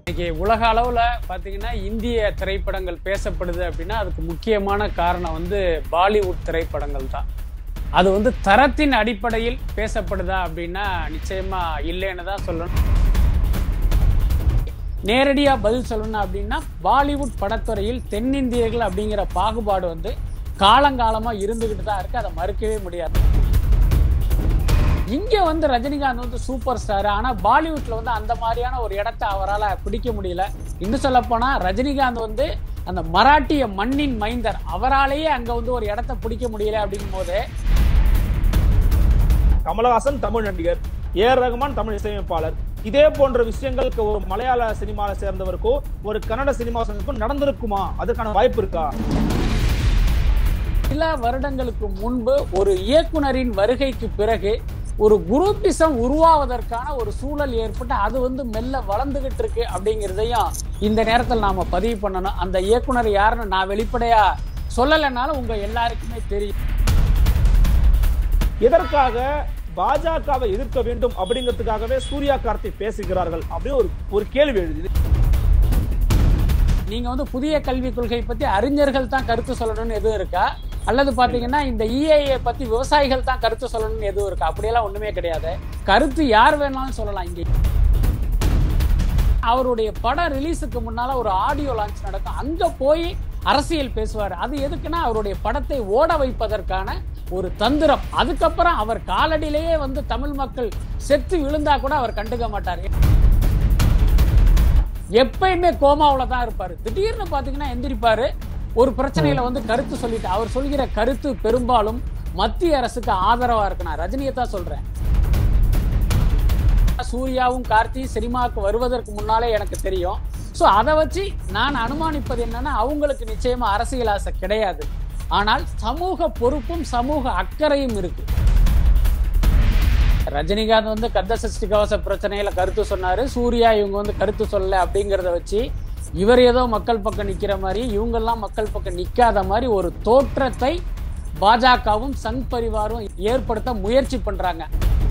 இன்னைக்கு உலக அளவில் பார்த்தீங்கன்னா இந்திய திரைப்படங்கள் பேசப்படுது அப்படின்னா அதுக்கு முக்கியமான காரணம் வந்து பாலிவுட் திரைப்படங்கள் தான் அது வந்து தரத்தின் அடிப்படையில் பேசப்படுதா அப்படின்னா நிச்சயமா இல்லைன்னு தான் சொல்லணும் நேரடியாக பதில் சொல்லணும் அப்படின்னா பாலிவுட் படத்துறையில் தென்னிந்தியர்கள் அப்படிங்கிற பாகுபாடு வந்து காலங்காலமாக இருந்துக்கிட்டு தான் இருக்கு அதை மறுக்கவே முடியாது இங்க வந்து ரஜினிகாந்த் வந்து சூப்பர் ஸ்டார் ஆனா பாலிவுட்ல வந்து அந்த மாதிரியான ஒரு இடத்த அவரால் பிடிக்க முடியல இன்னும் சொல்ல போனா ரஜினிகாந்த் வந்து அந்த மராட்டிய மண்ணின் மைந்தர் அவராலேயே அங்க வந்து ஒரு இடத்த பிடிக்க முடியல அப்படிங்கும் போது கமலஹாசன் தமிழ் நடிகர் ஏ ஆர் ரகுமான் தமிழ் இசையமைப்பாளர் இதே போன்ற விஷயங்களுக்கு ஒரு மலையாள சினிமாவை சேர்ந்தவருக்கோ ஒரு கன்னட சினிமா சேர்ந்தவருக்கோ நடந்திருக்குமா அதுக்கான வாய்ப்பு இருக்கா சில வருடங்களுக்கு முன்பு ஒரு இயக்குனரின் வருகைக்கு பிறகு ஒரு குரூப்பிசம் உருவாவதற்கான ஒரு சூழல் ஏற்பட்டு அது வந்து மெல்ல வளர்ந்துகிட்டு இருக்கு அப்படிங்கிறதையும் இந்த நேரத்தில் நாம பதிவு பண்ணணும் அந்த இயக்குனர் யாருன்னு நான் வெளிப்படையா சொல்லலைனாலும் உங்க எல்லாருக்குமே தெரியும் எதற்காக பாஜகவை எதிர்க்க வேண்டும் அப்படிங்கிறதுக்காகவே சூர்யா கார்த்திக் பேசுகிறார்கள் அப்படின்னு ஒரு ஒரு கேள்வி எழுதி நீங்க வந்து புதிய கல்விக் கொள்கை பத்தி அறிஞர்கள் தான் கருத்து சொல்லணும்னு எதுவும் இருக்கா அல்லது பாத்தீங்கன்னா இந்த இஏஏ பத்தி விவசாயிகள் தான் கருத்து சொல்லணும்னு எதுவும் இருக்கா அப்படியெல்லாம் ஒண்ணுமே கிடையாது கருத்து யார் வேணாலும் சொல்லலாம் இங்க அவருடைய படம் ரிலீஸுக்கு முன்னால ஒரு ஆடியோ லான்ச் நடக்கும் அங்க போய் அரசியல் பேசுவார் அது எதுக்குன்னா அவருடைய படத்தை ஓட வைப்பதற்கான ஒரு தந்திரம் அதுக்கப்புறம் அவர் காலடியிலேயே வந்து தமிழ் மக்கள் செத்து விழுந்தா கூட அவர் கண்டுக்க மாட்டார் எப்பயுமே கோமாவுல தான் இருப்பாரு திடீர்னு பாத்தீங்கன்னா எந்திரிப்பாரு ஒரு பிரச்சனையில வந்து கருத்து சொல்லிட்டு அவர் சொல்கிற கருத்து பெரும்பாலும் மத்திய அரசுக்கு ஆதரவா இருக்கு நான் ரஜினியை தான் சொல்றேன் சூர்யாவும் கார்த்தி சினிமாவுக்கு வருவதற்கு முன்னாலே எனக்கு தெரியும் ஸோ அதை வச்சு நான் அனுமானிப்பது என்னன்னா அவங்களுக்கு நிச்சயமா அரசியல் ஆசை கிடையாது ஆனால் சமூக பொறுப்பும் சமூக அக்கறையும் இருக்கு ரஜினிகாந்த் வந்து கந்த சஷ்டி கவச பிரச்சனையில கருத்து சொன்னாரு சூர்யா இவங்க வந்து கருத்து சொல்லல அப்படிங்கிறத வச்சு இவர் ஏதோ மக்கள் பக்கம் நிக்கிற மாதிரி இவங்கெல்லாம் மக்கள் பக்கம் நிக்காத மாதிரி ஒரு தோற்றத்தை பாஜகவும் சங் பரிவாரும் ஏற்படுத்த முயற்சி பண்றாங்க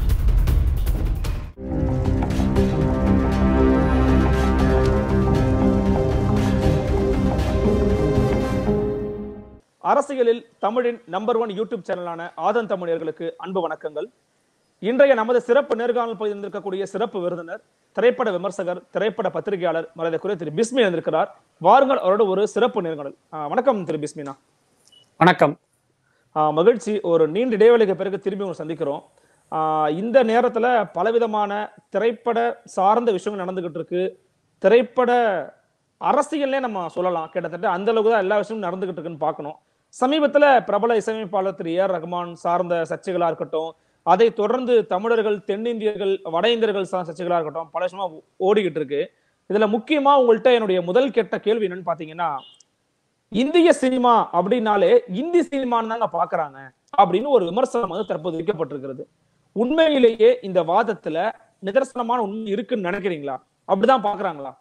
அரசியலில் தமிழின் நம்பர் ஒன் யூடியூப் சேனலான ஆதன் தமிழர்களுக்கு அன்பு வணக்கங்கள் இன்றைய நமது சிறப்பு நேர்காணல் பகுதியில் இருக்கக்கூடிய சிறப்பு விருந்தினர் திரைப்பட விமர்சகர் திரைப்பட பத்திரிகையாளர் மரியாதைக்குரிய திரு பிஸ்மி இருந்திருக்கிறார் வாருங்கள் அவரோட ஒரு சிறப்பு நேர்காணல் ஆஹ் வணக்கம் திரு பிஸ்மினா வணக்கம் ஆஹ் மகிழ்ச்சி ஒரு நீண்ட இடைவெளிக்கு பிறகு திரும்பி உங்களை சந்திக்கிறோம் ஆஹ் இந்த நேரத்துல பலவிதமான திரைப்பட சார்ந்த விஷயங்கள் நடந்துகிட்டு இருக்கு திரைப்பட அரசியல்னே நம்ம சொல்லலாம் கிட்டத்தட்ட அந்த அளவுக்கு தான் எல்லா விஷயமும் நடந்துகிட்டு இருக்குன்னு பார்க்கணும் சமீபத்துல பிரபல இசையமைப்பாளர் திரு ஏஆர் ரஹ்மான் சார்ந்த சர்ச்சைகளா இருக்கட்டும் அதை தொடர்ந்து தமிழர்கள் தென்னிந்தியர்கள் வட இந்தியர்கள் சார்ந்த சர்ச்சைகளா இருக்கட்டும் பல விஷயமா ஓடிக்கிட்டு இருக்கு இதுல முக்கியமா உங்கள்கிட்ட என்னுடைய முதல் கெட்ட கேள்வி என்னன்னு பாத்தீங்கன்னா இந்திய சினிமா அப்படின்னாலே இந்தி சினிமான்னு தாங்க பாக்குறாங்க அப்படின்னு ஒரு விமர்சனம் வந்து தற்போது வைக்கப்பட்டிருக்கிறது உண்மையிலேயே இந்த வாதத்துல நிதர்சனமான உண்மை இருக்குன்னு நினைக்கிறீங்களா அப்படிதான் பாக்குறாங்களா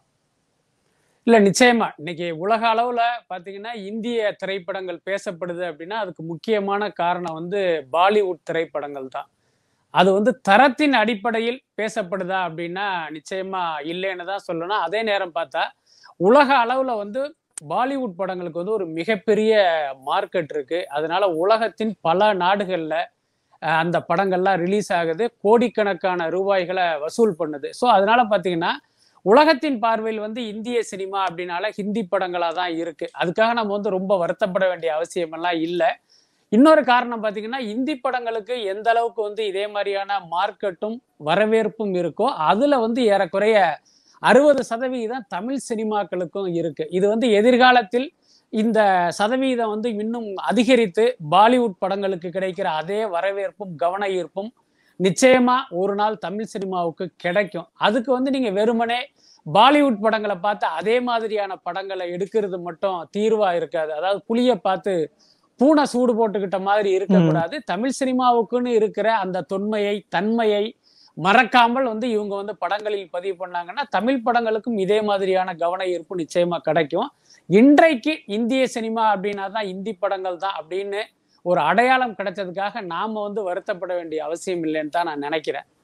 இல்ல நிச்சயமா இன்னைக்கு உலக அளவுல பாத்தீங்கன்னா இந்திய திரைப்படங்கள் பேசப்படுது அப்படின்னா அதுக்கு முக்கியமான காரணம் வந்து பாலிவுட் திரைப்படங்கள் தான் அது வந்து தரத்தின் அடிப்படையில் பேசப்படுதா அப்படின்னா நிச்சயமா இல்லைன்னு தான் சொல்லணும் அதே நேரம் பார்த்தா உலக அளவுல வந்து பாலிவுட் படங்களுக்கு வந்து ஒரு மிகப்பெரிய மார்க்கெட் இருக்கு அதனால உலகத்தின் பல நாடுகள்ல அஹ், அந்த படங்கள்லாம் ரிலீஸ் ஆகுது கோடிக்கணக்கான ரூபாய்களை வசூல் பண்ணுது ஸோ அதனால பாத்தீங்கன்னா உலகத்தின் பார்வையில் வந்து இந்திய சினிமா அப்படின்னால ஹிந்தி படங்களாக தான் இருக்கு அதுக்காக நம்ம வந்து ரொம்ப வருத்தப்பட வேண்டிய அவசியம் எல்லாம் இல்லை இன்னொரு காரணம் பார்த்தீங்கன்னா இந்தி படங்களுக்கு எந்த அளவுக்கு வந்து இதே மாதிரியான மார்க்கெட்டும் வரவேற்பும் இருக்கோ அதுல வந்து ஏறக்குறைய அறுபது சதவீதம் தமிழ் சினிமாக்களுக்கும் இருக்கு இது வந்து எதிர்காலத்தில் இந்த சதவீதம் வந்து இன்னும் அதிகரித்து பாலிவுட் படங்களுக்கு கிடைக்கிற அதே வரவேற்பும் கவன ஈர்ப்பும் நிச்சயமா ஒரு நாள் தமிழ் சினிமாவுக்கு கிடைக்கும் அதுக்கு வந்து நீங்க வெறுமனே பாலிவுட் படங்களை பார்த்து அதே மாதிரியான படங்களை எடுக்கிறது மட்டும் தீர்வா இருக்காது அதாவது புளிய பார்த்து பூனை சூடு போட்டுக்கிட்ட மாதிரி இருக்கக்கூடாது தமிழ் சினிமாவுக்குன்னு இருக்கிற அந்த தொன்மையை தன்மையை மறக்காமல் வந்து இவங்க வந்து படங்களில் பதிவு பண்ணாங்கன்னா தமிழ் படங்களுக்கும் இதே மாதிரியான கவன ஈர்ப்பு நிச்சயமா கிடைக்கும் இன்றைக்கு இந்திய சினிமா அப்படின்னா தான் இந்தி படங்கள் தான் அப்படின்னு ஒரு அடையாளம் கிடைச்சதுக்காக நாம வந்து வருத்தப்பட வேண்டிய அவசியம் இல்லைன்னு தான் நான் நினைக்கிறேன்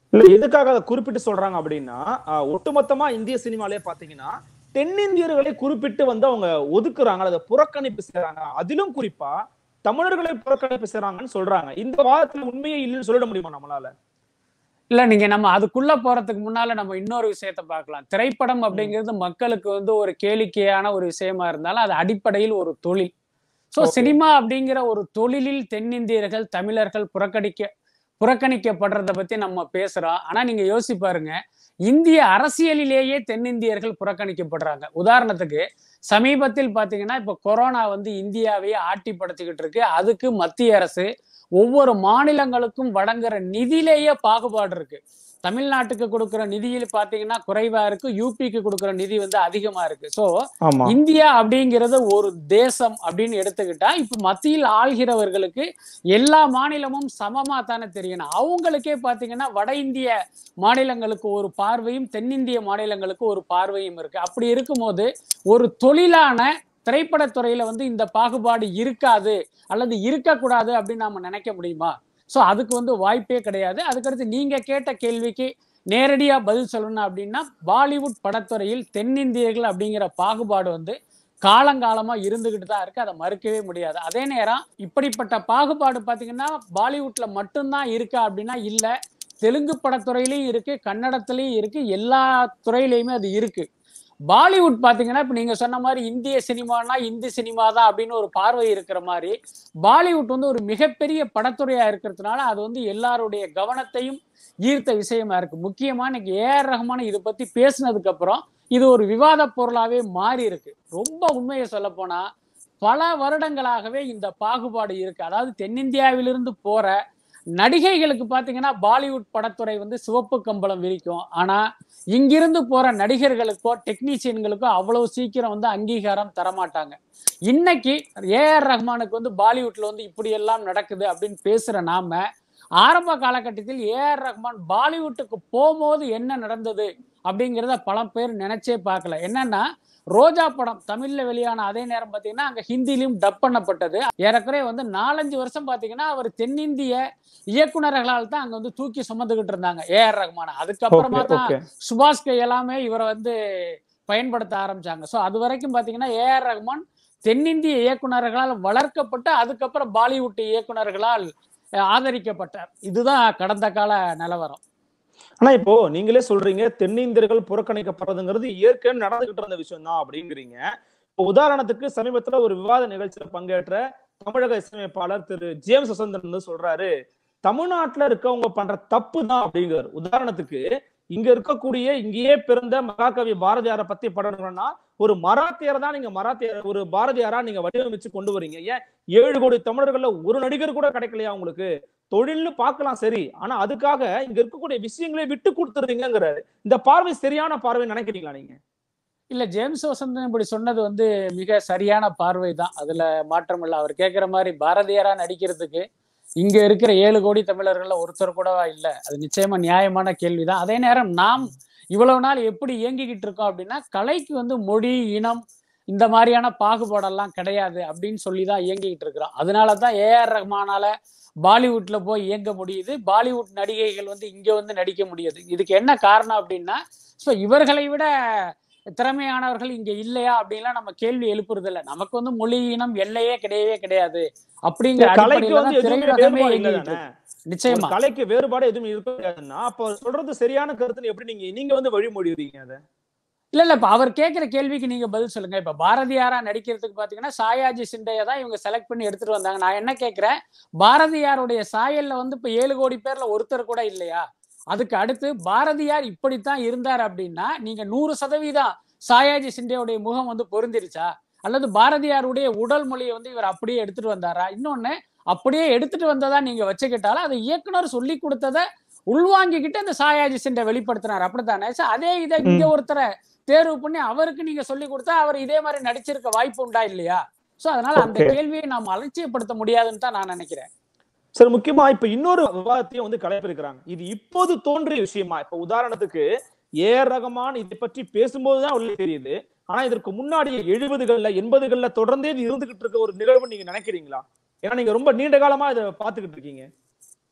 இல்ல எதுக்காக அதை குறிப்பிட்டு சொல்றாங்க அப்படின்னா ஆஹ், ஒட்டுமொத்தமா இந்திய சினிமாலே பாத்தீங்கன்னா தென்னிந்தியர்களை குறிப்பிட்டு வந்து அவங்க ஒதுக்குறாங்க அதை புறக்கணிப்பு செய்றாங்க அதிலும் குறிப்பா தமிழர்களை புறக்கணிப்பு செய்றாங்கன்னு சொல்றாங்க இந்த வாதத்துல உண்மையே இல்லைன்னு சொல்லிட முடியுமா நம்மளால இல்ல நீங்க நம்ம அதுக்குள்ள போறதுக்கு முன்னால நம்ம இன்னொரு விஷயத்த பார்க்கலாம் திரைப்படம் அப்படிங்கிறது மக்களுக்கு வந்து ஒரு கேளிக்கையான ஒரு விஷயமா இருந்தாலும் அது அடிப்படையில் ஒரு தொழில் சோ Okay. சினிமா அப்படிங்கிற ஒரு தொழிலில் தென்னிந்தியர்கள் தமிழர்கள் புறக்கணிக்க புறக்கணிக்கப்படுறத பத்தி நம்ம பேசுறோம் ஆனா நீங்க யோசிச்சு பாருங்க இந்திய அரசியலிலேயே தென்னிந்தியர்கள் புறக்கணிக்கப்படுறாங்க உதாரணத்துக்கு சமீபத்தில் பாத்தீங்கன்னா இப்ப கொரோனா வந்து இந்தியாவையே ஆட்டி படுத்திக்கிட்டு இருக்கு அதுக்கு மத்திய அரசு ஒவ்வொரு மாநிலங்களுக்கும் வழங்குற நிதியிலேயே பாகுபாடு இருக்கு தமிழ்நாட்டுக்கு கொடுக்கிற நிதியில் பாத்தீங்கன்னா குறைவா இருக்கு யூபிக்கு கொடுக்கிற நிதி வந்து அதிகமா இருக்கு சோ ஆமா இந்தியா அப்படிங்கிறது ஒரு தேசம் அப்படின்னு எடுத்துக்கிட்டா இப்ப மத்தியில் ஆள்கிறவர்களுக்கு எல்லா மாநிலமும் சமமா தானே தெரியணும் அவங்களுக்கே பாத்தீங்கன்னா வட இந்திய மாநிலங்களுக்கு ஒரு பார்வையும் தென்னிந்திய மாநிலங்களுக்கு ஒரு பார்வையும் இருக்கு அப்படி இருக்கும்போது ஒரு தொழிலான திரைப்படத்துறையில வந்து இந்த பாகுபாடு இருக்காது அல்லது இருக்கக்கூடாது அப்படின்னு நாம நினைக்க முடியுமா சோ அதுக்கு வந்து வாய்ப்பே கிடையாது அதுக்கடுத்து நீங்க கேட்ட கேள்விக்கு நேரடியா பதில் சொல்லணும் அப்படின்னா பாலிவுட் படத்துறையில் தென்னிந்தியர்கள் அப்படிங்கிற பாகுபாடு வந்து காலங்காலமா இருந்துகிட்டு தான் இருக்கு அதை மறுக்கவே முடியாது அதே நேரம் இப்படிப்பட்ட பாகுபாடு பாத்தீங்கன்னா பாலிவுட்ல மட்டும்தான் இருக்கா அப்படின்னா இல்ல தெலுங்கு படத்துறையிலயும் இருக்கு கன்னடத்துலயும் இருக்கு எல்லா துறையிலயுமே அது இருக்கு பாலிவுட் பாத்தீங்கன்னா இப்ப நீங்க சொன்ன மாதிரி இந்திய சினிமானா இந்தி சினிமா தான் அப்படின்னு ஒரு பார்வை இருக்கிற மாதிரி பாலிவுட் வந்து ஒரு மிகப்பெரிய படத்துறையா இருக்கிறதுனால அது வந்து எல்லாருடைய கவனத்தையும் ஈர்த்த விஷயமா இருக்கு முக்கியமா இன்னைக்கு ஏஆர் ரஹ்மான் இதை பத்தி பேசினதுக்கு அப்புறம் இது ஒரு விவாத பொருளாவே மாறி இருக்கு ரொம்ப உண்மையை சொல்ல போனா பல வருடங்களாகவே இந்த பாகுபாடு இருக்கு அதாவது தென்னிந்தியாவிலிருந்து போற நடிகைகளுக்கு பாத்தீங்கன்னா பாலிவுட் படத்துறை வந்து சிவப்பு கம்பளம் விரிக்கும் ஆனா இங்கிருந்து போற நடிகர்களுக்கோ டெக்னீஷியன்களுக்கோ அவ்வளவு சீக்கிரம் வந்து அங்கீகாரம் தரமாட்டாங்க இன்னைக்கு ஏஆர் ரஹ்மானுக்கு வந்து பாலிவுட்ல வந்து இப்படி எல்லாம் நடக்குது அப்படின்னு பேசுற நாம ஆரம்ப காலகட்டத்தில் ஏஆர் ரஹ்மான் பாலிவுட்டுக்கு போகும்போது என்ன நடந்தது அப்படிங்கிறத பல பேர் நினைச்சே பார்க்கல என்னன்னா ரோஜா படம் தமிழ்ல வெளியான அதே நேரம் பாத்தீங்கன்னா அங்க ஹிந்திலையும் டப் பண்ணப்பட்டது ஏறக்குறைய வந்து நாலஞ்சு வருஷம் பாத்தீங்கன்னா அவர் தென்னிந்திய இயக்குனர்களால் தான் அங்க வந்து தூக்கி சுமந்துகிட்டு இருந்தாங்க ஏஆர் ரஹ்மான அதுக்கப்புறமா ஓகே தான் ஓகே சுபாஷ் கை எல்லாமே இவரை வந்து பயன்படுத்த ஆரம்பிச்சாங்க ஸோ அது வரைக்கும் பாத்தீங்கன்னா ஏஆர் ரஹ்மான் தென்னிந்திய இயக்குனர்களால் வளர்க்கப்பட்டு அதுக்கப்புறம் பாலிவுட் இயக்குனர்களால் அஹ், ஆதரிக்கப்பட்டார் இதுதான் கடந்த கால நிலவரம் ஆனா இப்போ நீங்களே சொல்றீங்க தென்னிந்தியர்கள் புறக்கணிக்கப்படுறதுங்கிறது ஏற்கனவே நடந்துகிட்டு இருந்த விஷயம் தான் அப்படிங்கிறீங்க இப்போ உதாரணத்துக்கு சமீபத்துல ஒரு விவாத நிகழ்ச்சியில பங்கேற்ற தமிழக இசையமைப்பாளர் திரு ஜேம்ஸ் வசந்தன் வந்து சொல்றாரு தமிழ்நாட்டுல இருக்கவங்க பண்ற தப்பு தான் அப்படிங்கிறார் உதாரணத்துக்கு இங்க இருக்கக்கூடிய இங்கேயே பிறந்த மகாகவி பாரதியாரை பத்தி படணும்னா ஒரு மராத்தியரை தான் நீங்க மராத்தியர் ஒரு பாரதியாரா நீங்க வடிவமைச்சு கொண்டு வரீங்க ஏன் ஏழு கோடி தமிழர்கள்ல ஒரு நடிகர் கூட கிடைக்கலையா உங்களுக்கு தொழில்னு பார்க்கலாம் சரி ஆனா அதுக்காக இங்க இருக்கக்கூடிய விஷயங்களே விட்டு கொடுத்துறீங்கிறாரு இந்த பார்வை சரியான பார்வை நினைக்கிறீங்களா நீங்க இல்ல ஜேம்ஸ் வசந்தன் இப்படி சொன்னது வந்து மிக சரியான பார்வை தான் அதுல மாற்றம் இல்லை அவர் கேட்கிற மாதிரி பாரதியாரா நடிக்கிறதுக்கு இங்க இருக்கிற ஏழு கோடி தமிழர்கள்ல ஒருத்தர் கூடவா இல்ல அது நிச்சயமா நியாயமான கேள்விதான் அதே நேரம் நாம் இவ்வளவு நாள் எப்படி இயங்கிக்கிட்டு இருக்கோம் அப்படின்னா கலைக்கு வந்து மொழி இனம் இந்த மாதிரியான பாகுபாடெல்லாம் கிடையாது அப்படின்னு சொல்லி தான் இயங்கிக்கிட்டு இருக்கிறோம் அதனால தான் ஏஆர் ரஹ்மானால பாலிவுட்ல போய் இயங்க முடியுது பாலிவுட் நடிகைகள் வந்து இங்க வந்து நடிக்க முடியுது இதுக்கு என்ன காரணம் அப்படின்னா ஸோ இவர்களை விட திறமையானவர்கள் இங்க இல்லையா அப்படின்லாம் நம்ம கேள்வி எழுப்புறது இல்ல நமக்கு வந்து மொழி இனம் எல்லையே கிடையவே கிடையாது அப்படிங்கிற கலைக்கு அடிப்படையில வந்து தான் எதுவுமே திரையுலகமே வேறுபாடு இயங்கிட்டு இல்லதானே இருக்கு. நிச்சயமா ஒரு கலைக்கு வேறுபாடு எதுவும் இருக்க முடியாதுன்னா அப்ப அவர் சொல்றது சரியான கருத்துன்னு எப்படி நீங்க நீங்க வந்து வழிமொழிவீங்க அதை இல்ல இல்ல இப்ப அவர் கேட்கிற கேள்விக்கு நீங்க பதில் சொல்லுங்க இப்ப பாரதியாரா நடிக்கிறதுக்கு பாத்தீங்கன்னா சாயாஜி சிண்டையை தான் இவங்க செலக்ட் பண்ணி எடுத்துட்டு வந்தாங்க நான் என்ன கேட்கிறேன் பாரதியாருடைய சாயல்ல வந்து இப்ப ஏழு கோடி பேர்ல ஒருத்தர் கூட இல்லையா அதுக்கு அடுத்து பாரதியார் இப்படித்தான் இருந்தார் அப்படின்னா நீங்க நூறு சதவீதம் சாயாஜி சிண்டையுடைய முகம் வந்து பொருந்திருச்சா அல்லது பாரதியாருடைய உடல் மொழியை வந்து இவர் அப்படியே எடுத்துட்டு வந்தாரா இன்னொன்னு அப்படியே எடுத்துட்டு வந்ததா நீங்க வச்சுக்கிட்டாலும் அது இயக்குனர் சொல்லி கொடுத்ததை உள்வாங்கிக்கிட்டு அந்த சாயாஜி சிண்டை வெளிப்படுத்தினார் அப்படித்தானே சோ அதே இதை இங்க ஒருத்தரை தேர்வு பண்ணி அவருக்கு நீங்க சொல்லி கொடுத்தா அவர் இதே மாதிரி நடிச்சிருக்க வாய்ப்பு உண்டா இல்லையா சோ அதனால அந்த Okay. கேள்வியை நாம் அலட்சியப்படுத்த முடியாதுன்னு தான் நான் நினைக்கிறேன் சரி முக்கியமா இப்ப இன்னொரு விவாதத்தையும் வந்து கலைப்பிருக்கிறாங்க இது இப்போது தோன்றிய விஷயமா இப்ப உதாரணத்துக்கு ஏ ரகமான் இதை பற்றி பேசும்போதுதான் உள்ள தெரியுது ஆனா இதற்கு முன்னாடி எழுபதுகள்ல எண்பதுகள்ல தொடர்ந்தே இது இருந்துகிட்டு இருக்க ஒரு நிகழ்வு நீங்க நினைக்கிறீங்களா ஏன்னா நீங்க ரொம்ப நீண்ட காலமா இதை பாத்துக்கிட்டு இருக்கீங்க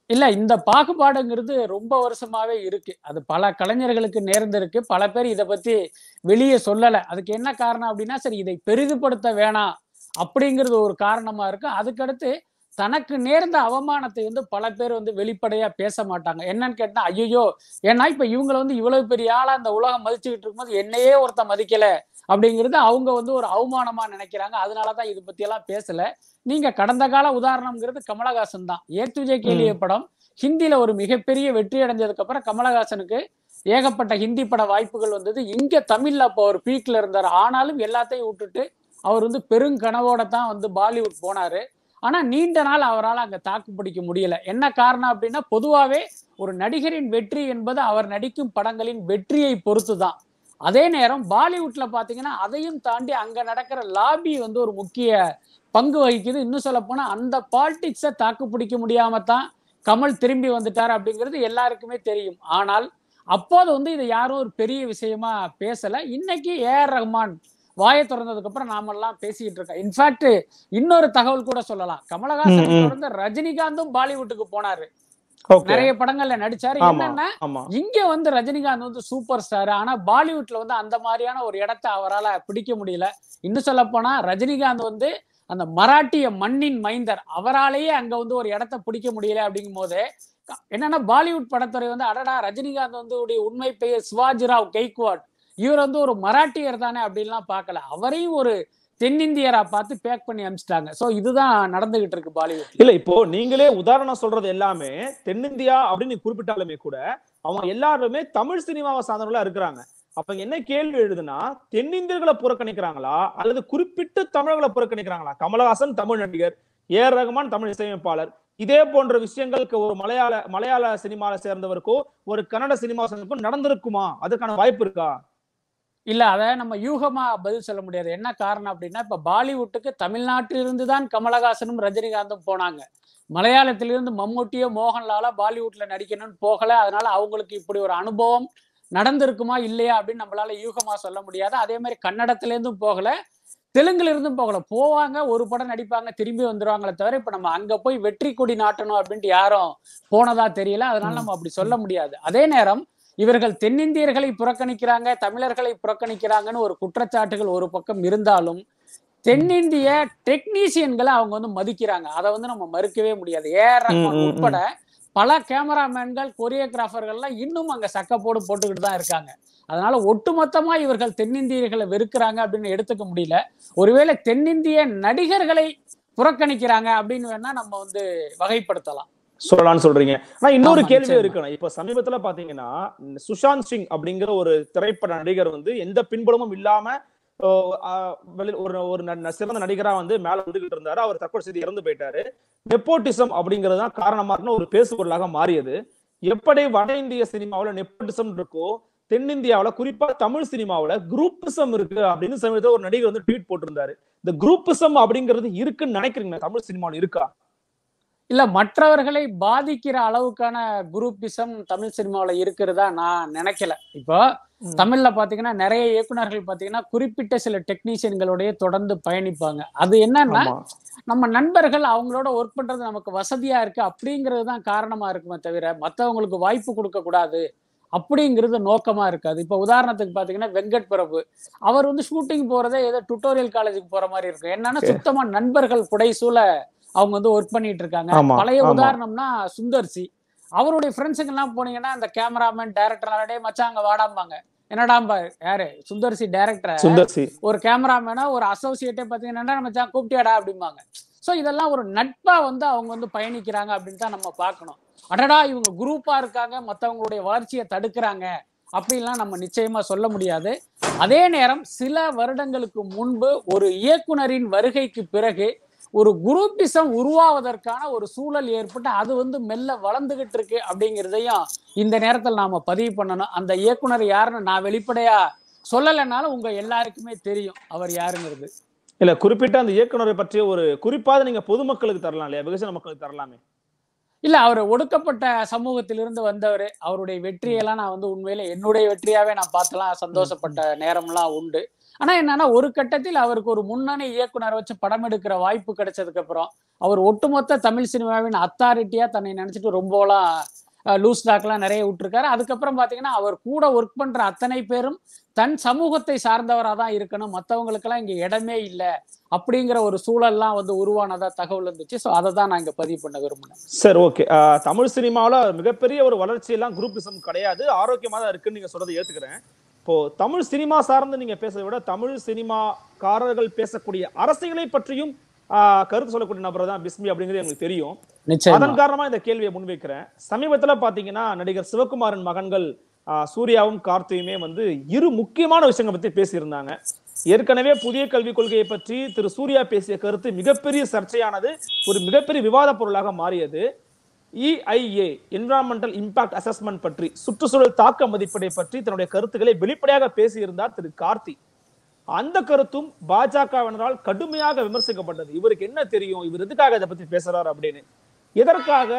இல்ல இந்த பாகுபாடுங்கிறது ரொம்ப வருஷமாவே இருக்கு அது பல கலைஞர்களுக்கு நேர்ந்திருக்கு பல பேர் இதை பத்தி வெளியே சொல்லல அதுக்கு என்ன காரணம் அப்படின்னா சரி இதை பெரிதுபடுத்த வேணாம் அப்படிங்கிறது ஒரு காரணமா இருக்கு அதுக்கடுத்து தனக்கு நேர்ந்த அவமானத்தை வந்து பல பேர் வந்து வெளிப்படையா பேச மாட்டாங்க என்னன்னு கேட்டா ஐயோ ஏன்னா இப்ப இவங்களை வந்து இவ்வளவு பெரிய ஆளா அந்த உலகம் மதிச்சுக்கிட்டு இருக்கும்போது என்னையே ஒருத்த மதிக்கல அப்படிங்கிறது அவங்க வந்து ஒரு அவமானமா நினைக்கிறாங்க அதனாலதான் இது பத்தி எல்லாம் பேசல நீங்க கடந்த கால உதாரணம்ங்கிறது கமலஹாசன் தான் ஏத்துஜே கேலிய படம் ஹிந்தில ஒரு மிகப்பெரிய வெற்றி அடைஞ்சதுக்கு அப்புறம் கமலஹாசனுக்கு ஏகப்பட்ட ஹிந்தி பட வாய்ப்புகள் வந்தது இங்க தமிழ்ல அப்போ ஒரு பீக்ல இருந்தார் ஆனாலும் எல்லாத்தையும் விட்டுட்டு அவர் வந்து பெருங்கனவோட தான் வந்து பாலிவுட் போனாரு ஆனா நீண்ட நாள் அவரால் அங்க தாக்கு பிடிக்க முடியல என்ன காரணம் அப்படின்னா பொதுவாவே ஒரு நடிகரின் வெற்றி என்பது அவர் நடிக்கும் படங்களின் வெற்றியை பொறுத்து தான் அதே நேரம் பாலிவுட்ல பாத்தீங்கன்னா அதையும் தாண்டி அங்க நடக்கிற லாபி வந்து ஒரு முக்கிய பங்கு வகிக்குது இன்னும் சொல்ல போனா அந்த பாலிடிக்ஸை தாக்கு பிடிக்க முடியாம தான் கமல் திரும்பி வந்துட்டார் அப்படிங்கிறது எல்லாருக்குமே தெரியும் ஆனால் அப்போது வந்து இதை யாரும் ஒரு பெரிய விஷயமா பேசல இன்னைக்கு ஏஆர் ரஹ்மான் வாயை திறந்ததுக்கு அப்புறம் நாமெல்லாம் பேசிக்கிட்டு இருக்கோம் இன்ஃபேக்ட் இன்னொரு தகவல் கூட சொல்லலாம் கமலஹாசன் ம், ம். தொடர்ந்து ரஜினிகாந்தும் பாலிவுட்டுக்கு போனாரு ஓகே நிறைய படங்கள்ல நடிச்சாரு ஆமா என்னன்னா ஆமா இங்க வந்து ரஜினிகாந்த் வந்து சூப்பர் ஸ்டார் ஆனா பாலிவுட்ல வந்து அந்த மாதிரியான ஒரு இடத்தை அவரால பிடிக்க முடியல இன்னும் சொல்ல போனா ரஜினிகாந்த் வந்து அந்த மராட்டிய மண்ணின் மைந்தர் அவராலேயே அங்க வந்து ஒரு இடத்த பிடிக்க முடியல அப்படிங்கும் போது க- என்னன்னா பாலிவுட் படத்துறை வந்து அடடா ரஜினிகாந்த் வந்து உடைய உண்மை பெயர் சிவாஜிராவ் கெய்க்வாட் இவர் வந்து ஒரு மராட்டியர் தானே அப்படின்லாம் பார்க்கல அவரையும் ஒரு தென்னிந்தியரா பார்த்து பேக் பண்ணி அனுப்பிச்சிட்டாங்க சோ இதுதான் நடந்துகிட்டு இருக்கு பாலிவுட் இல்ல இப்போ நீங்களே உதாரணம் சொல்றது எல்லாமே தென்னிந்தியா அப்படின்னு நீ குறிப்பிட்டாலுமே கூட அவங்க எல்லாருமே தமிழ் சினிமாவை சார்ந்தவங்களா இருக்கிறாங்க அப்ப என்ன கேள்வி எழுதுனா தென்னிந்தியர்களை புறக்கணிக்கிறாங்களா அல்லது குறிப்பிட்டு தமிழர்களை புறக்கணிக்கிறாங்களா கமலஹாசன் தமிழ் நடிகர் ஏஆர் ரஹ்மான் தமிழ் இசையமைப்பாளர் இதே போன்ற விஷயங்களுக்கு ஒரு மலையாள மலையாள சினிமால சேர்ந்தவருக்கோ ஒரு கன்னட சினிமா சேர்ந்தவருக்கோ நடந்திருக்குமா அதுக்கான வாய்ப்பு இருக்கா இல்ல அத நம்ம யூகமா பதில் சொல்ல முடியாது என்ன காரணம் அப்படின்னா இப்ப பாலிவுட்டுக்கு தமிழ்நாட்டிலிருந்து தான் கமலஹாசனும் ரஜினிகாந்தும் போனாங்க மலையாளத்திலிருந்து மம்முட்டியோ மோகன்லாலோ பாலிவுட்ல நடிக்கணும்னு போகல அதனால அவங்களுக்கு இப்படி ஒரு அனுபவம் நடந்திருக்குமா இல்லையா அப்படின்னு நம்மளால யூகமா சொல்ல முடியாது அதே மாதிரி கன்னடத்துல இருந்தும் போகல தெலுங்குல இருந்தும் போகல போவாங்க ஒரு படம் நடிப்பாங்க திரும்பி வந்துருவாங்களே தவிர இப்ப நம்ம அங்க போய் வெற்றி கொடி நாட்டணும் அப்படின்ட்டு யாரும் போனதா தெரியல அதனால நம்ம அப்படி சொல்ல முடியாது அதே நேரம் இவர்கள் தென்னிந்தியர்களை புறக்கணிக்கிறாங்க தமிழர்களை புறக்கணிக்கிறாங்கன்னு ஒரு குற்றச்சாட்டுகள் ஒரு பக்கம் இருந்தாலும் தென்னிந்திய டெக்னீசியன்களை அவங்க வந்து மதிக்கிறாங்க அதை வந்து நம்ம மறுக்கவே முடியாது ஏஆர் ரஹ்மான் ம், ம், ம். உட்பட பல கேமராமேன்கள் கொரியோகிராஃபர்கள்லாம் இன்னும் அங்க சக்கப்போடு போட்டுக்கிட்டு தான் இருக்காங்க அதனால ஒட்டுமொத்தமா இவர்கள் தென்னிந்தியர்களை வெறுக்கிறாங்க அப்படின்னு எடுத்துக்க முடியல ஒருவேளை தென்னிந்திய நடிகர்களை புறக்கணிக்கிறாங்க அப்படின்னு வேணா நம்ம வந்து வகைப்படுத்தலாம் சொல்லலாம்னு சொல்றீங்க ஆனா இன்னொரு ஆமா, கேள்வி நிச்சயமா. இருக்கணும் இப்ப சமீபத்துல பாத்தீங்கன்னா இந்த சுஷாந்த் சிங் அப்படிங்கிற ஒரு திரைப்பட நடிகர் வந்து எந்த பின்புலமும் இல்லாம ஓ, ஆ, வெளி- ஒரு ஒரு ந- ந- சிறந்த நடிகரா வந்து மேல வந்துகிட்டு இருந்தாரு அவர் தற்கொலை செய்து இறந்து போயிட்டாரு நெப்போட்டிசம் அப்படிங்கிறது தான் காரணமா இருக்குன்னு ஒரு பேசுபொருளாக மாறியது எப்படி வட இந்திய சினிமாவுல நெப்போட்டிசம் இருக்கோ தென்னிந்தியாவுல குறிப்பா தமிழ் சினிமாவுல குரூப்பிசம் இருக்கு அப்படின்னு சமயத்துல ஒரு நடிகர் வந்து ட்வீட் போட்டிருந்தாரு இந்த குரூப்பிசம் அப்படிங்கிறது இருக்குன்னு நினைக்கிறீங்க தமிழ் சினிமாவில் இருக்கா இல்ல மற்றவர்களை பாதிக்கிற அளவுக்கான குரூப்பிசம் தமிழ் சினிமாவுல இருக்கிறதா நான் நினைக்கல இப்போ ம். தமிழ்ல பாத்தீங்கன்னா நிறைய இயக்குனர்கள் பாத்தீங்கன்னா குறிப்பிட்ட சில டெக்னீஷியன்களோடய தொடர்ந்து பயணிப்பாங்க அது என்னன்னா ஆமா நம்ம நண்பர்கள் அவங்களோட ஒர்க் பண்றது நமக்கு வசதியா இருக்கு அப்படிங்கிறது தான் காரணமா இருக்குமே தவிர மத்தவங்களுக்கு வாய்ப்பு கொடுக்க கூடாது அப்படிங்கிறது நோக்கமா இருக்காது இப்ப உதாரணத்துக்கு பாத்தீங்கன்னா வெங்கட் பிரபு அவர் வந்து ஷூட்டிங் போறதே ஏதோ டுட்டோரியல் காலேஜுக்கு போற மாதிரி இருக்கும் என்னன்னா சுத்தமா நண்பர்கள் புடைசூழ அவங்க வந்து ஒர்க் பண்ணிட்டு இருக்காங்க ஆமா, பழைய ஆமா. உதாரணம்னா சுந்தர்சி அவருடைய ஃப்ரெண்ட்ஸுங்க எல்லாம் போனீங்கன்னா அந்த கேமராமேன் டைரக்டர் டே மச்சான் அங்க வாடாம்பாங்க என்னடாம்பா யாரு சுந்தர்சி டைரக்டர் சுந்தர்சி ஒரு கேமராமேனா ஒரு அசோசியேட்டே பார்த்தீங்கன்னா மச்சான் கூப்பிட்டியாடா அப்படிம்பாங்க ஸோ இதெல்லாம் ஒரு நட்பா வந்து அவங்க வந்து பயணிக்கிறாங்க அப்படின்னு தான் நம்ம பார்க்கணும் அடடா இவங்க குரூப்பா இருக்காங்க மற்றவங்களுடைய வளர்ச்சியை தடுக்கிறாங்க அப்படின்லாம் நம்ம நிச்சயமா சொல்ல முடியாது அதே நேரம் சில வருடங்களுக்கு முன்பு ஒரு இயக்குனரின் வருகைக்கு பிறகு ஒரு குரூப்பிசம் உருவாவதற்கான ஒரு சூழல் ஏற்பட்டு அது வந்து மெல்ல வளர்ந்துகிட்டு இருக்கு அப்படிங்கிறதையும் இந்த நேரத்தில் நாம பதிவு பண்ணணும் அந்த இயக்குனர் யாருன்னு நான் வெளிப்படையா சொல்லலைனாலும் உங்க எல்லாருக்குமே தெரியும் அவர் யாருங்கிறது இல்ல குறிப்பிட்ட அந்த இயக்குனரை பற்றிய ஒரு குறிப்பாக நீங்க பொதுமக்களுக்கு தரலாம் இல்லையா வெகுஜன மக்களுக்கு தரலாமே இல்ல அவர் ஒடுக்கப்பட்ட சமூகத்திலிருந்து வந்தவர் அவருடைய வெற்றியெல்லாம் நான் வந்து உண்மையில என்னுடைய வெற்றியாவே நான் பார்த்தலாம் சந்தோஷப்பட்ட நேரம்லாம் உண்டு ஆனா என்னன்னா ஒரு கட்டத்தில் அவருக்கு ஒரு முன்னணி இயக்குனர் வச்சு படம் எடுக்கிற வாய்ப்பு கிடைச்சதுக்கு அப்புறம் அவர் ஒட்டுமொத்த தமிழ் சினிமாவின் அத்தாரிட்டியா தன்னை நினைச்சிட்டு ரொம்பலாம் லூஸ் டாக்லாம் நிறைய விட்டுருக்காரு அதுக்கப்புறம் பாத்தீங்கன்னா அவர் கூட ஒர்க் பண்ற அத்தனை பேரும் தன் சமூகத்தை சார்ந்தவரா தான் இருக்கணும் மற்றவங்களுக்கெல்லாம் இங்க இடமே இல்லை அப்படிங்கிற ஒரு சூழல்லாம் வந்து உருவானதா தகவல் இருந்துச்சு ஸோ அதை தான் நான் இங்க பதிவு பண்ண விரும்பினேன் சரி ஓகே தமிழ் சினிமாவில் மிகப்பெரிய ஒரு வளர்ச்சி எல்லாம் குரூப்பிசம் கிடையாது ஆரோக்கியமா தான் இருக்குன்னு நீங்க சொல்றதை ஏத்துக்கிறேன் இப்போ தமிழ் சினிமா சார்ந்து நீங்க பேசுறதை விட தமிழ் சினிமாக்காரர்கள் பேசக்கூடிய அரசியலை பற்றியும் ஆஹ், கருத்து சொல்லக்கூடிய நபர் தான் பிஸ்மி அப்படிங்கிறது எனக்கு தெரியும் நிச்சயமா அதன் காரணமா இந்த கேள்வியை முன்வைக்கிறேன் சமீபத்துல பாத்தீங்கன்னா நடிகர் சிவகுமாரின் மகன்கள் ஆஹ், சூர்யாவும் கார்த்தியுமே வந்து இரு முக்கியமான விஷயங்களை பத்தி பேசியிருந்தாங்க ஏற்கனவே புதிய கல்விக் கொள்கையை பற்றி திரு சூர்யா பேசிய கருத்து மிகப்பெரிய சர்ச்சையானது ஒரு மிகப்பெரிய விவாத பொருளாக மாறியது இஐஏ என்விரான்மெண்டல் இம்பாக்ட் அசஸ்மெண்ட் பற்றி சுற்றுச்சூழல் தாக்க மதிப்பீடை பற்றி தன்னுடைய கருத்துக்களை வெளிப்படையாக பேசியிருந்தார் திரு கார்த்தி அந்த கருத்தும் பாஜகவினரால் கடுமையாக விமர்சிக்கப்பட்டது இவருக்கு என்ன தெரியும் இவர் எதுக்காக இதை பத்தி பேசுறாரு அப்படின்னு எதற்காக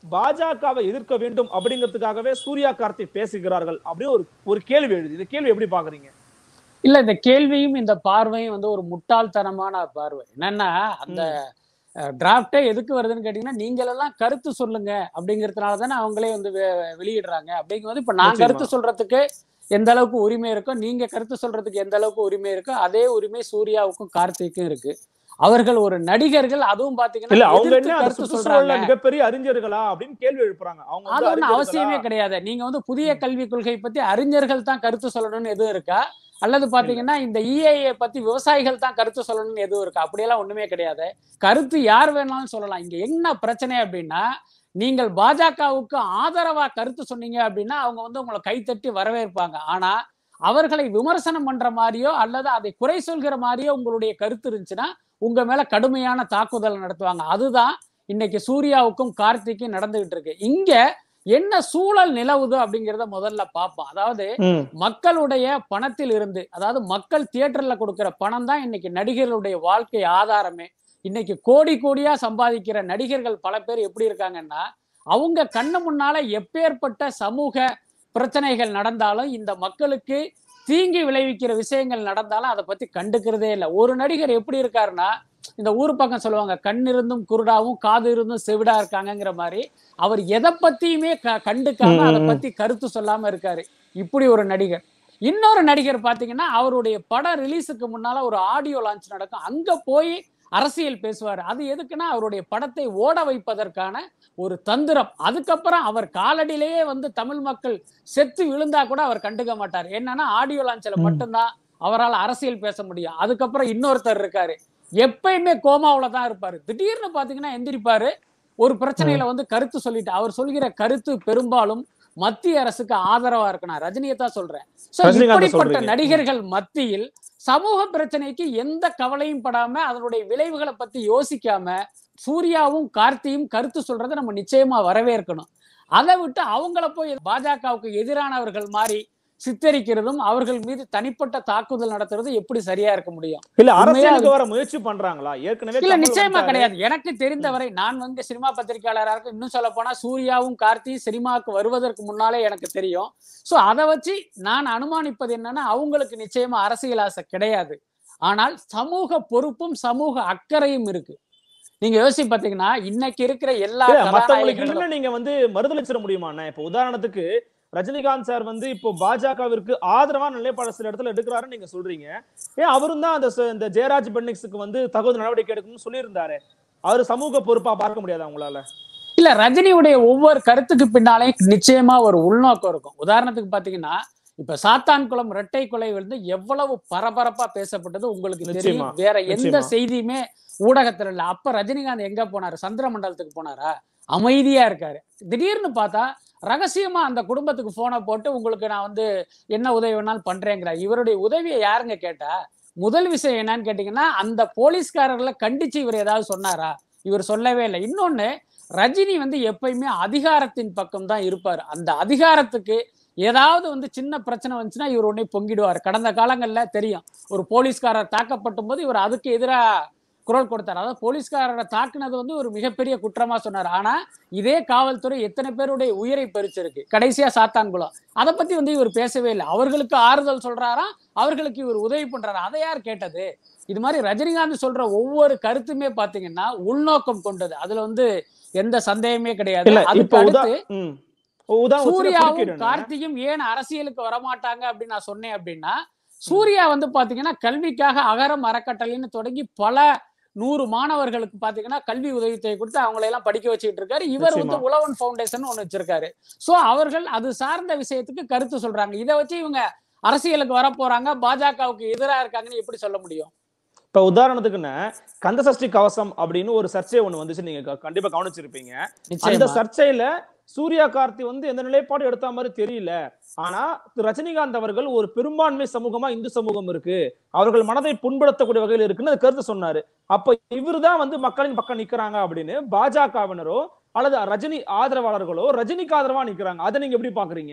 பாஜகவை எதிர்க்க வேண்டும் அப்படிங்கிறதுக்காகவே சூர்யா கார்த்தி பேசுகிறார்கள் அப்படின்னு ஒரு ஒரு கேள்வி எழுது இந்த கேள்வி எப்படி பாக்குறீங்க இல்ல இந்த கேள்வியும் இந்த பார்வையும் வந்து ஒரு முட்டாள்தனமான பார்வை என்னன்னா அந்த டிராஃப்டே எதுக்கு வருதுன்னு கேட்டீங்கன்னா நீங்கள் எல்லாம் கருத்து சொல்லுங்க அப்படிங்கறதுனால தானே அவங்களே வந்து வெ- வெளியிடுறாங்க அப்படிங்கும்போது இப்ப நான் நிச்சயமா. கருத்து சொல்றதுக்கு எந்த அளவுக்கு உரிமை இருக்கோ நீங்க கருத்து சொல்றதுக்கு எந்த அளவுக்கு உரிமை இருக்கோ அதே உரிமை சூர்யாவுக்கும் கார்த்திக்கும் இருக்கு அவர்கள் ஒரு நடிகர்கள் அதுவும் இல்ல பாத்தீங்கன்னா அவங்க எதிர்த்து என்ன அந்த கருத்து சுற்றுச்சூழல்ல சொல்றாங்க மிகப்பெரிய அறிஞர்களா அப்படின்னு கேள்வி எழுப்புறாங்க அவங்க அது வந்து ஒண்ணும் அறிஞர்களா? அவசியமே கிடையாது நீங்க வந்து புதிய கல்விக் கொள்கை பத்தி அறிஞர்கள் தான் கருத்து சொல்லணும்னு எதுவும் இருக்கா அல்லது பாத்தீங்கன்னா இந்த இஐஏ பத்தி விவசாயிகள் தான் கருத்து சொல்லணும்னு எதுவும் இருக்கா அப்படியெல்லாம் ஒண்ணுமே கிடையாது கருத்து யார் வேணாலும் சொல்லலாம் இங்க என்ன பிரச்சனை அப்படின்னா நீங்கள் பாஜகவுக்கு ஆதரவா கருத்து சொன்னீங்க அப்படின்னா அவங்க வந்து உங்களை கைத்தட்டி வரவேற்பாங்க ஆனா அவர்களை விமர்சனம் பண்ற மாதிரியோ அல்லது அதை குறை சொல்கிற மாதிரியோ உங்களுடைய கருத்து இருந்துச்சுன்னா உங்க மேல கடுமையான தாக்குதல் நடத்துவாங்க அதுதான் இன்னைக்கு சூர்யாவுக்கும் கார்த்திக்கும் நடந்துகிட்டு இருக்கு இங்க என்ன சூழல் நிலவுது அப்படிங்கிறத முதல்ல பார்ப்போம் அதாவது ம், மக்களுடைய பணத்தில் இருந்து அதாவது மக்கள் தியேட்டர்ல கொடுக்கிற பணம் தான் இன்னைக்கு நடிகர்களுடைய வாழ்க்கை ஆதாரமே இன்னைக்கு கோடி கோடியா சம்பாதிக்கிற நடிகர்கள் பல பேர் எப்படி இருக்காங்கன்னா அவங்க கண்ணு முன்னால எப்பேற்பட்ட சமூக பிரச்சனைகள் நடந்தாலும் இந்த மக்களுக்கு தீங்கி விளைவிக்கிற விஷயங்கள் நடந்தாலும் அதை பத்தி கண்டுக்கிறதே இல்லை ஒரு நடிகர் எப்படி இருக்காருன்னா இந்த ஊர் பக்கம் சொல்லுவாங்க கண் இருந்தும் குருடாவும் காது இருந்தும் செவிடா இருக்காங்கங்கிற மாதிரி அவர் எதை பத்தியுமே க- கண்டுக்காம அதை ம். பத்தி கருத்து சொல்லாம இருக்காரு இப்படி ஒரு நடிகர் இன்னொரு நடிகர் பாத்தீங்கன்னா அவருடைய படம் ரிலீஸுக்கு முன்னால ஒரு ஆடியோ லான்ச் நடக்கும் அங்க போய் அரசியல் பேசுவார் அது எதுக்குன்னா அவருடைய படத்தை ஓட வைப்பதற்கான ஒரு தந்திரம் அதுக்கப்புறம் அவர் காலடியிலேயே வந்து தமிழ் மக்கள் செத்து விழுந்தா கூட அவர் கண்டுக்க மாட்டார் என்னன்னா ஆடியோ லான்ச்ல ம். மட்டும்தான் அவரால் அரசியல் பேச முடியும் அதுக்கப்புறம் இன்னொருத்தர் இருக்காரு எப்பயுமே கோமாவுல தான் இருப்பாரு திடீர்னு பாத்தீங்கன்னா எந்திரிப்பாரு ஒரு பிரச்சனையில வந்து கருத்து சொல்லிட்டு அவர் சொல்கிற கருத்து பெரும்பாலும் மத்திய அரசுக்கு ஆதரவா இருக்கு நான் ரஜினியை தான் சொல்றேன் So, ரஜினிகாந்த் இப்படிப்பட்ட சொல்றீங்க. நடிகர்கள் மத்தியில் சமூக பிரச்சனைக்கு எந்த கவலையும் படாம அதனுடைய விளைவுகளை பத்தி யோசிக்காம சூர்யாவும் கார்த்தியும் கருத்து சொல்றதை நம்ம நிச்சயமா வரவேற்கணும் அதை விட்டு அவங்கள போய் பாஜகவுக்கு எதிரானவர்கள் மாதிரி சித்தரிக்கிறதும் அவர்கள் மீது தனிப்பட்ட தாக்குதல் நடத்துறது எப்படி சரியா இருக்க முடியும் இல்ல உண்மையா அரசியலுக்கு வர முயற்சி பண்றாங்களா ஏற்கனவே இல்ல கமல் நிச்சயமா வந்துட்டாரு. கிடையாது எனக்கு தெரிந்தவரை நான் வந்து சினிமா பத்திரிகையாளராக இருக்க இன்னும் சொல்ல போனா சூர்யாவும் கார்த்தியும் சினிமாவுக்கு வருவதற்கு முன்னாலே எனக்கு தெரியும் சோ அதை வச்சு நான் அனுமானிப்பது என்னன்னா அவங்களுக்கு நிச்சயமா அரசியல் ஆசை கிடையாது ஆனால் சமூக பொறுப்பும் சமூக அக்கறையும் இருக்கு நீங்க யோசிச்சு பாத்தீங்கன்னா இன்னைக்கு இருக்கிற எல்லா இல்ல, மத்தவங்களுக்கு கதாநாயகர்களும் இல்லைன்னு நீங்க வந்து மறுதளிச்சிட முடியுமாண்ணே இப்ப உதாரணத்துக்கு ரஜினிகாந்த் சார் வந்து இப்போ பாஜகவிற்கு ஆதரவா நிலைப்பாடு சில இடத்துல எடுக்கிறாருன்னு நீங்க சொல்றீங்க ஏன் அவரும் தான் அந்த ச- இந்த ஜெயராஜ் பென்னிக்ஸுக்கு வந்து தகுந்த நடவடிக்கை எடுக்கணும்னு சொல்லியிருந்தாரு அவர் சமூக பொறுப்பா பார்க்க முடியாதா உங்களால இல்ல ரஜினியுடைய ஒவ்வொரு கருத்துக்கு பின்னாலே நிச்சயமா ஒரு உள்நோக்கம் இருக்கும் உதாரணத்துக்கு பாத்தீங்கன்னா இப்ப சாத்தான்குளம் இரட்டை கொலை வந்து எவ்வளவு பரபரப்பா பேசப்பட்டது உங்களுக்கு தெரியும் நிச்சயமா, வேற எந்த நிச்சயமா. செய்தியுமே ஊடகத்துல இல்ல அப்ப ரஜினிகாந்த் எங்க போனாரு சந்திரமண்டலத்துக்கு போனாரா அமைதியா இருக்காரு திடீர்னு பார்த்தா ரகசியமா அந்த குடும்பத்துக்கு போனை போட்டு உங்களுக்கு நான் வந்து என்ன உதவி வேணாலும் பண்றேங்கிறார் இவருடைய உதவியை யாருங்க கேட்டா முதல் விஷயம் என்னன்னு கேட்டீங்கன்னா அந்த போலீஸ்காரர்களை கண்டிச்சு இவர் ஏதாவது சொன்னாரா இவர் சொல்லவே இல்லை இன்னொன்னு ரஜினி வந்து எப்பயுமே அதிகாரத்தின் பக்கம் தான் இருப்பார் அந்த அதிகாரத்துக்கு ஏதாவது வந்து சின்ன பிரச்சனை வந்துச்சுன்னா இவர் உடனே பொங்கிடுவார் கடந்த காலங்கள்ல தெரியும் ஒரு போலீஸ்காரர் தாக்கப்பட்டும் போது இவர் அதுக்கு எதிராக குரல் கொடுத்தார் அதாவது போலீஸ்காரரை தாக்குனது வந்து ஒரு மிகப்பெரிய குற்றமா சொன்னார் ஆனா இதே காவல்துறை எத்தனை பேருடைய உயிரை பறிச்சிருக்கு கடைசியா சாத்தான்குளம் அதை பத்தி வந்து இவர் பேசவே இல்லை அவர்களுக்கு ஆறுதல் சொல்றாராம் அவர்களுக்கு இவர் உதவி பண்றாரா அதை யார் கேட்டது இது மாதிரி ரஜினிகாந்த் சொல்ற ஒவ்வொரு கருத்துமே பாத்தீங்கன்னா உள்நோக்கம் கொண்டது அதுல வந்து எந்த சந்தேகமே கிடையாது இல்ல அதுக்கு இப்ப உதா அடுத்து ம். உதா ஒரு சின்ன சூர்யாவும் குறுக்கீடு கார்த்தியும் ஏன் அரசியலுக்கு வரமாட்டாங்க அப்படின்னு நான் சொன்னேன் அப்படின்னா சூர்யா வந்து பாத்தீங்கன்னா கல்விக்காக அகரம் அறக்கட்டளைன்னு தொடங்கி பல நூறு மாணவர்களுக்கு பாத்தீங்கன்னா கல்வி உதவித்தொகை கொடுத்து அவங்களை எல்லாம் படிக்க வச்சுட்டு இருக்காரு இவர் வந்து நிச்சயமா. உழவன் ஃபவுண்டேஷன் ஒண்ணு வச்சிருக்காரு சோ அவர்கள் அது சார்ந்த விஷயத்துக்கு கருத்து சொல்றாங்க இதை வச்சு இவங்க அரசியலுக்கு வர போறாங்க பாஜகவுக்கு எதிரா இருக்காங்கன்னு எப்படி சொல்ல முடியும் இப்ப உதாரணத்துக்குன்னு கந்தசஷ்டி கவசம் அப்படின்னு ஒரு சர்ச்சை ஒண்ணு வந்துச்சு நீங்க க- கண்டிப்பா கவனிச்சிருப்பீங்க அந்த நிச்சயமா சர்ச்சையில சூர்யா கார்த்தி வந்து எந்த நிலைப்பாடு எடுத்த மாதிரி தெரியல ஆனா திரு ரஜினிகாந்த் அவர்கள் ஒரு பெரும்பான்மை சமூகமா இந்து சமூகம் இருக்கு அவர்கள் மனதை புண்படுத்தக்கூடிய வகையில் இருக்குன்னு அது கருத்து சொன்னாரு அப்ப இவர்தான் வந்து மக்களின் பக்கம் நிக்கிறாங்க அப்படின்னு பாஜகவினரோ அல்லது ரஜினி ஆதரவாளர்களோ ரஜினிக்கு ஆதரவா நிக்கிறாங்க அதை நீங்க எப்படி பாக்குறீங்க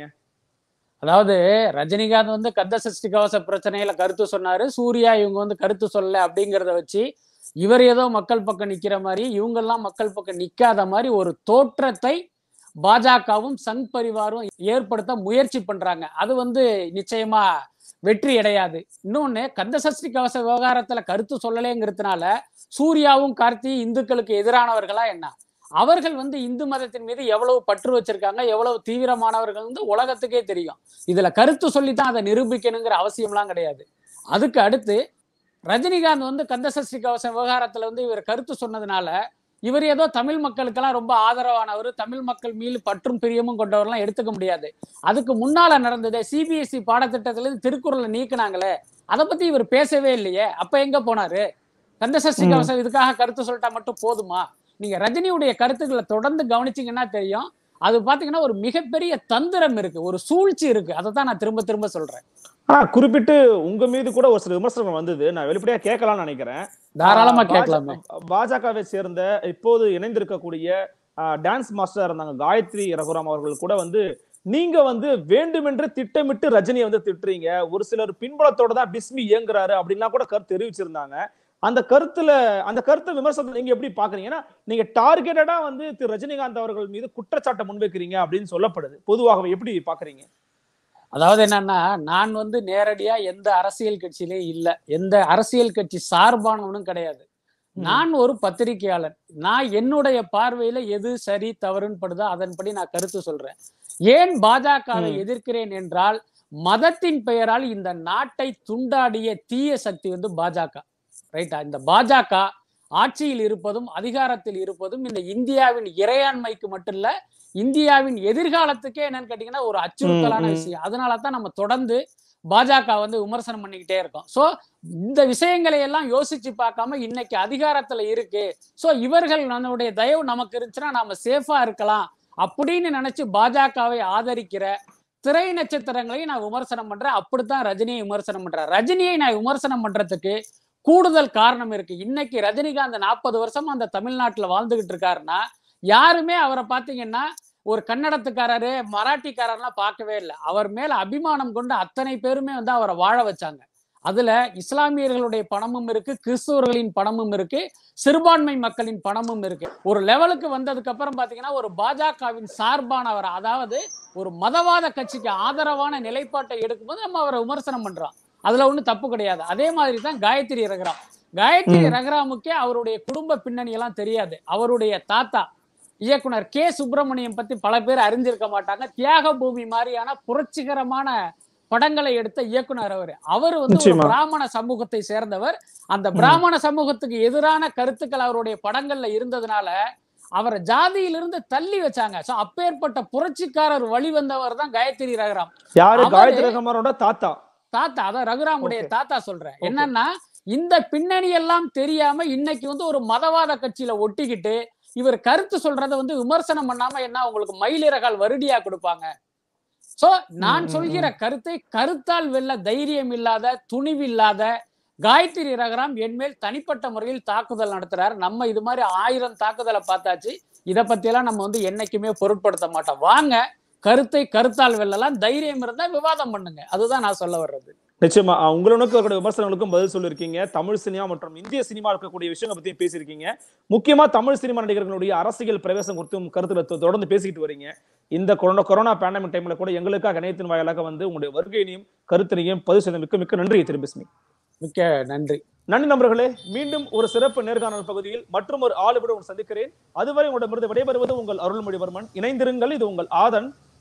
அதாவது ரஜினிகாந்த் வந்து கந்த சஷ்டி கவச பிரச்சனையில கருத்து சொன்னாரு சூர்யா இவங்க வந்து கருத்து சொல்லல அப்படிங்கிறத வச்சு இவர் ஏதோ மக்கள் பக்கம் நிக்கிற மாதிரி இவங்க எல்லாம் மக்கள் பக்கம் நிக்காத மாதிரி ஒரு தோற்றத்தை பாஜகவும் சங் பரிவாரும் ஏற்படுத்த முயற்சி பண்றாங்க அது வந்து நிச்சயமா வெற்றி அடையாது இன்னொன்னு கந்த சஷ்டி கவச விவகாரத்துல கருத்து சொல்லலேங்கிறதுனால சூர்யாவும் கார்த்தி இந்துக்களுக்கு எதிரானவர்களா என்ன அவர்கள் வந்து இந்து மதத்தின் மீது எவ்வளவு பற்று வச்சிருக்காங்க எவ்வளவு தீவிரமானவர்கள் வந்து உலகத்துக்கே தெரியும் இதுல கருத்து சொல்லித்தான் அதை நிரூபிக்கணுங்கிற அவசியம்லாம் கிடையாது அதுக்கு அடுத்து ரஜினிகாந்த் வந்து கந்தசஷ்டி கவச விவகாரத்துல வந்து இவர் கருத்து சொன்னதுனால இவர் ஏதோ தமிழ் மக்களுக்கெல்லாம் ரொம்ப ஆதரவானவர் தமிழ் மக்கள் மீது பற்றும் பிரியமும் கொண்டவர்லாம் எடுத்துக்க முடியாது அதுக்கு முன்னால நடந்தது சிபிஎஸ்இ பாடத்திட்டத்துல இருந்து திருக்குறளை நீக்குனாங்களே அதை பத்தி இவர் பேசவே இல்லையே அப்ப எங்க போனாரு கந்தசஷ்டி ம். கவசம் இதுக்காக கருத்து சொல்லிட்டா மட்டும் போதுமா நீங்க ரஜினியுடைய கருத்துக்களை தொடர்ந்து கவனிச்சீங்கன்னா தெரியும் அது பாத்தீங்கன்னா ஒரு மிகப்பெரிய தந்திரம் இருக்கு ஒரு சூழ்ச்சி இருக்கு அதை தான் நான் திரும்ப திரும்ப சொல்றேன் ஆனா குறிப்பிட்டு உங்க மீது கூட ஒரு சில விமர்சனங்கள் வந்தது நான் வெளிப்படையா கேட்கலாம்னு நினைக்கிறேன் தாராளமா ஆஹ் கேட்கலாமே பாஜகவை சேர்ந்த இப்போது இணைந்திருக்கக்கூடிய ஆஹ், டான்ஸ் மாஸ்டர் இருந்தாங்க காயத்ரி ரகுராம் அவர்கள் கூட வந்து நீங்க வந்து வேண்டுமென்று திட்டமிட்டு ரஜினியை வந்து திட்டுறீங்க ஒரு சிலர் பின்புலத்தோட தான் பிஸ்மி இயங்குறாரு அப்படின்லாம் கூட கருத்து தெரிவிச்சிருந்தாங்க அந்த கருத்துல அந்த கருத்தை விமர்சனத்தை நீங்க எப்படி பாக்குறீங்க ஏன்னா நீங்க டார்கெட்டடா வந்து திரு ரஜினிகாந்த் அவர்கள் மீது குற்றச்சாட்டை முன்வைக்கிறீங்க அப்படின்னு சொல்லப்படுது பொதுவாகவே எப்படி பாக்குறீங்க அதாவது என்னன்னா நான் வந்து நேரடியா எந்த அரசியல் கட்சியிலே இல்ல எந்த அரசியல் கட்சி சார்பானவனும் கிடையாது நான் ஒரு பத்திரிகையாளர் நான் என்னுடைய பார்வையில எது சரி தவறுன்னு படுதோ அதன்படி நான் கருத்து சொல்றேன் ஏன் பாஜகவை ம். எதிர்க்கிறேன் என்றால் மதத்தின் பெயரால் இந்த நாட்டை துண்டாடிய தீய சக்தி வந்து பாஜக ரைட்டா இந்த பாஜக ஆட்சியில் இருப்பதும் அதிகாரத்தில் இருப்பதும் இந்த இந்தியாவின் இறையாண்மைக்கு மட்டும் இல்ல இந்தியாவின் எதிர்காலத்துக்கே என்னன்னு கேட்டீங்கன்னா ஒரு அச்சுறுத்தலான ம், ம். விஷயம் அதனால தான் நம்ம தொடர்ந்து பாஜக வந்து விமர்சனம் பண்ணிக்கிட்டே இருக்கோம் சோ இந்த விஷயங்களை எல்லாம் யோசிச்சு பார்க்காம இன்னைக்கு அதிகாரத்துல இருக்கு சோ இவர்கள் நம்மளுடைய தயவு நமக்கு இருந்துச்சுன்னா நாம சேஃபா இருக்கலாம் அப்படின்னு நினைச்சு பாஜகவை ஆதரிக்கிற திரை நட்சத்திரங்களையும் நான் விமர்சனம் பண்றேன் அப்படித்தான் ரஜினியை விமர்சனம் பண்றேன் ரஜினியை நான் விமர்சனம் பண்றதுக்கு கூடுதல் காரணம் இருக்கு இன்னைக்கு ரஜினிகாந்த் நாற்பது வருஷமா அந்த தமிழ்நாட்டுல வாழ்ந்துகிட்டு இருக்காருன்னா யாருமே அவரை பாத்தீங்கன்னா ஒரு கன்னடத்துக்காரரு மராட்டிக்காரர்லாம் பார்க்கவே இல்லை அவர் மேல அபிமானம் கொண்டு அத்தனை பேருமே வந்து அவரை வாழ வச்சாங்க அதுல இஸ்லாமியர்களுடைய பணமும் இருக்கு கிறிஸ்தவர்களின் பணமும் இருக்கு சிறுபான்மை மக்களின் பணமும் இருக்கு ஒரு லெவலுக்கு வந்ததுக்கு அப்புறம் பாத்தீங்கன்னா ஒரு பாஜகவின் சார்பானவர் அதாவது ஒரு மதவாத கட்சிக்கு ஆதரவான நிலைப்பாட்டை எடுக்கும்போது நம்ம அவரை விமர்சனம் பண்றோம் அதுல ஒண்ணும் தப்பு கிடையாது அதே மாதிரி தான் காயத்ரி ரகுராம் காயத்ரி ம். ரகுராமுக்கே அவருடைய குடும்ப பின்னணி எல்லாம் தெரியாது அவருடைய தாத்தா இயக்குனர் கே சுப்பிரமணியம் பத்தி பல பேர் அறிஞ்சிருக்க மாட்டாங்க தியாக பூமி மாதிரியான புரட்சிகரமான படங்களை எடுத்த இயக்குனர் அவர் அவர் வந்து ஒரு நிச்சயமா. பிராமண சமூகத்தை சேர்ந்தவர் அந்த பிராமண சமூகத்துக்கு எதிரான கருத்துக்கள் அவருடைய படங்கள்ல இருந்ததுனால அவரை ஜாதியிலிருந்து தள்ளி வச்சாங்க சோ அப்பேற்பட்ட புரட்சிக்காரர் வழி வந்தவர் தான் காயத்ரி ரகுராம் யாரு அவரு- காயத்ரி ரகுமாரோட தாத்தா தாத்தா அதான் ரகுராமுடைய Okay. தாத்தா சொல்றேன் Okay. என்னன்னா இந்த பின்னணி எல்லாம் தெரியாம இன்னைக்கு வந்து ஒரு மதவாத கட்சியில ஒட்டிக்கிட்டு இவர் கருத்து சொல்றத வந்து விமர்சனம் பண்ணாம என்ன உங்களுக்கு மயிலிறகால் வருடியா கொடுப்பாங்க சோ நான் ம், ம், சொல்கிற கருத்தை கருத்தால் வெல்ல தைரியம் இல்லாத துணிவில்லாத காயத்ரி ரகராம் என்மேல் தனிப்பட்ட முறையில் தாக்குதல் நடத்துறாரு நம்ம இது மாதிரி ஆயிரம் தாக்குதலை பார்த்தாச்சு இத பத்தியெல்லாம் நம்ம வந்து என்னைக்குமே பொருட்படுத்த மாட்டோம் வாங்க கருத்தை கருத்தால் வெல்லலாம் தைரியம் இருந்தா விவாதம் பண்ணுங்க அதுதான் நான் சொல்ல வர்றது நிச்சயமா அஹ் உங்களுடைய இருக்கக்கூடிய விமர்சனங்களுக்கும் பதில் சொல்லியிருக்கீங்க தமிழ் சினிமா மற்றும் இந்திய சினிமா இருக்கக்கூடிய விஷயங்களை பத்தி பேசியிருக்கீங்க முக்கியமா தமிழ் சினிமா நடிகர்களுடைய அரசியல் பிரவேசம் குறித்தும் கருத்துல தொ- தொடர்ந்து பேசிக்கிட்டு வரீங்க இந்த கொரோனா கொரோனா பேண்டமிக் டைம்ல கூட எங்களுக்காக இணையத்தின் வாயிலாக வந்து உங்களுடைய வருகையினையும் கருத்தினையும் பதிவு செய்த மிக்க மிக்க நன்றி திரும்பிஸ்மி மிக்க நன்றி நன்றி நண்பர்களே மீண்டும் ஒரு சிறப்பு நேர்காணல் பகுதியில் மற்றும் ஒரு ஆளுடன் சந்திக்கிறேன் அதுவரை உங்களிடமிருந்து விடைபெறுவது உங்கள் அருள்மொழிவர்மன் இணைந்திருங்கள் இது உங்கள் ஆதன்